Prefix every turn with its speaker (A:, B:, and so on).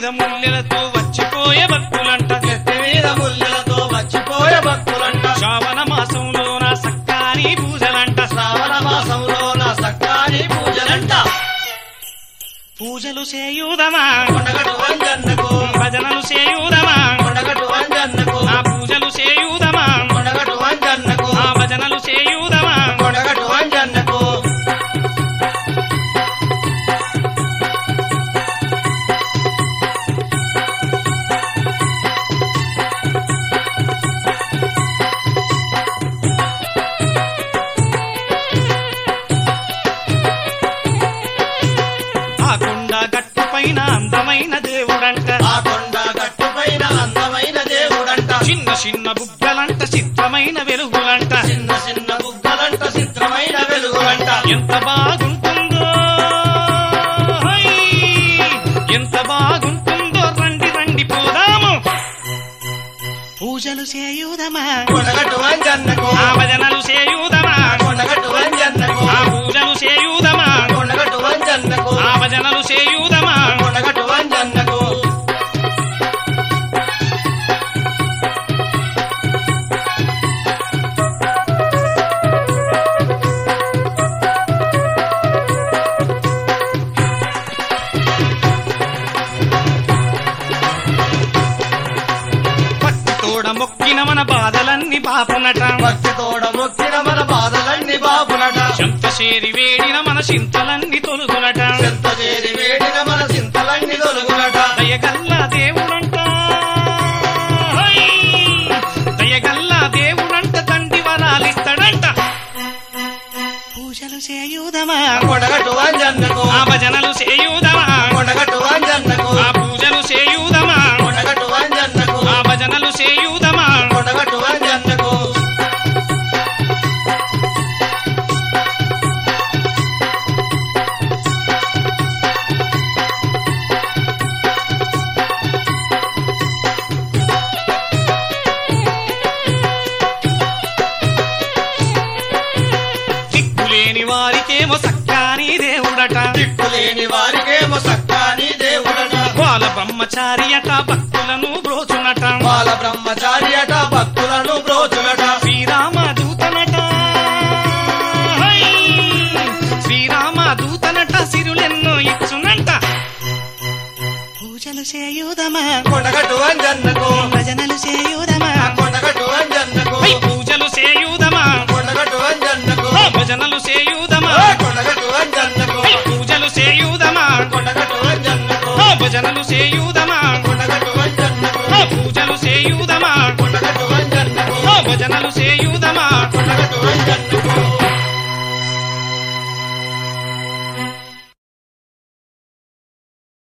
A: మీద ముల్లెలతో వచ్చిపోయే భక్తులంట
B: నెత్తి మీద ముల్లెలతో వచ్చిపోయే భక్తులంట
A: శ్రావణ మాసంలో నా సక్కాని పూజలంట
B: శ్రావణ మాసంలో నా సక్కాని పూజలంట
A: పూజలు చేయుదమా
B: కొండగట్టు వంజన్నకు
A: భజనలు చేయుదమా
B: కొండగట్టు వంజన్నకు
A: ఆ పూజలు చేయుదమా
B: కొండగట్టు వంజన్నకు
A: ఆ భజనలు చేయుదమా
B: కొండగట్టు వంజన్నకు
A: ఆ కొండ గట్టు పైన అందమైన దేవుడంట
B: ఆ కొండ గట్టు పైన అందమైన దేవుడంట
A: చిన్న చిన్న బుగ్గలంట చిత్రమైన వెలుగులంట
B: చిన్న చిన్న బుగ్గలంట చిత్రమైన వెలుగులంట
A: ఎంత బాగుంటుందో హై! ఎంత బాగుంటుందో రండి రండి పోదాము పూజలు చేయుదమా
B: కొండగట్టు వంజన్నకు
A: ఆ భజనలు చేయుదమా
B: కొండగట్టు వంజన్నకు
A: ఆ పూజలు చేయుదమా
B: కొండగట్టు వంజన్నకు
A: ఆ భజనలు చేయుదమా
B: కొండగట్టు వంజన్నకు
A: భక్తి తోడ మొక్కిన మన బాధలన్నీ పాపునట
B: భక్తి తోడ మొక్కిన మన బాధలన్నీ బాపునట
A: చెంత చేరి వేడిన మన చింతలన్నీ తొలుగునట
B: చెంత చేరి వేడిన మన చింతలన్నీ తొలుగునట
A: దయగల్లా దేవుడంట హై! దయగల్లా దేవుడంట తండ్రి వరాలిస్తాడంట పూజలు చేయుదమా
B: కొండగట్టు వంజన్నకు
A: ఆ భజనలు చేయుదమా
B: కొండగట్టు వంజన్నకు
A: ఆ పూజలు చేయుదమా
B: కొండగట్టు వంజన్నకు
A: ఆ భజనలు చేయుదమా
B: కొండగట్టు వంజన్నకు
A: దిక్కులేని వారికేమో సక్కాని దేవుడట
B: దిక్కులేని వారికేమో సక్కాని దేవుడట
A: బాల బ్రహ్మచారి అట భక్తులను బ్రోచునట
B: బాల బ్రహ్మచారి అట భక్తులను బ్రోచులట
A: శ్రీరామ దూతనట హై! శ్రీరామ దూతనట సిరులెన్నో ఇచ్చునంట పూజలు చేయుదమా
B: కొండగట్టు వంజన్నకు
A: భజనలు చేయుదమా
B: కొండగట్టు వంజన్నకు
A: హై! పూజలు చేయుదమా
B: కొండగట్టు వంజన్నకు
A: ఆ భజనలు చేయుదమా
B: కొండగట్టు వంజన్నకు
A: హై! పూజలు చేయుదమా
B: కొండగట్టు వంజన్నకు
A: ఆ భజనలు చేయుదమా
B: కొండగట్టు వంజన్నకు
A: ఆ పూజలు చేయుదమా
B: కొండగట్టు వంజన్నకు
A: ఆ భజనలు చేయుదమా
B: కొండగట్టు వంజన్నకు